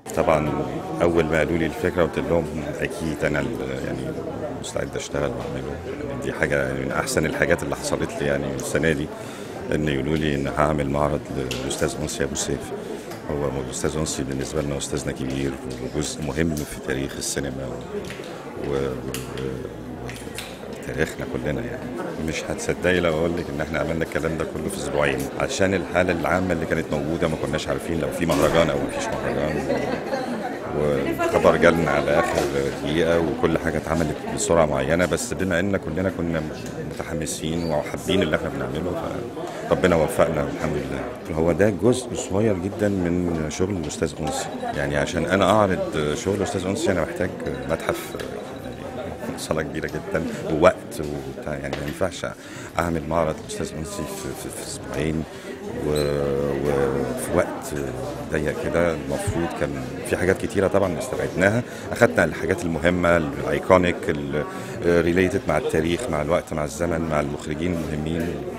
طبعا اول ما قالوا لي الفكره قلت لهم اكيد انا يعني مستعد اشتغل واعمله يعني دي حاجه من احسن الحاجات اللي حصلت لي يعني السنه دي ان يقولوا لي ان هعمل معرض للاستاذ انسي ابو سيف هو الاستاذ انسي بالنسبه لنا استاذنا كبير وجزء مهم في تاريخ السينما و... و... تاريخنا كلنا يعني مش هتصدقي لو اقول لك ان احنا عملنا الكلام ده كله في اسبوعين عشان الحاله العامه اللي كانت موجوده ما كناش عارفين لو في مهرجان او ما فيش مهرجان والخبر جالنا على اخر دقيقه وكل حاجه اتعملت بسرعه معينه بس بما ان كلنا كنا متحمسين وحابين اللي احنا بنعمله فربنا وفقنا الحمد لله هو ده جزء صغير جدا من شغل الاستاذ انسي يعني عشان انا اعرض شغل الاستاذ انسي انا محتاج متحف صاله كبيره جدا ووقت وبتاع يعني ما ينفعش اعمل معرض الاستاذ انسي في, في, في اسبوعين وفي وقت ضيق كده المفروض كان في حاجات كتيره طبعا استبعدناها اخذنا الحاجات المهمه الايكونيك ريليتد مع التاريخ مع الوقت مع الزمن مع المخرجين المهمين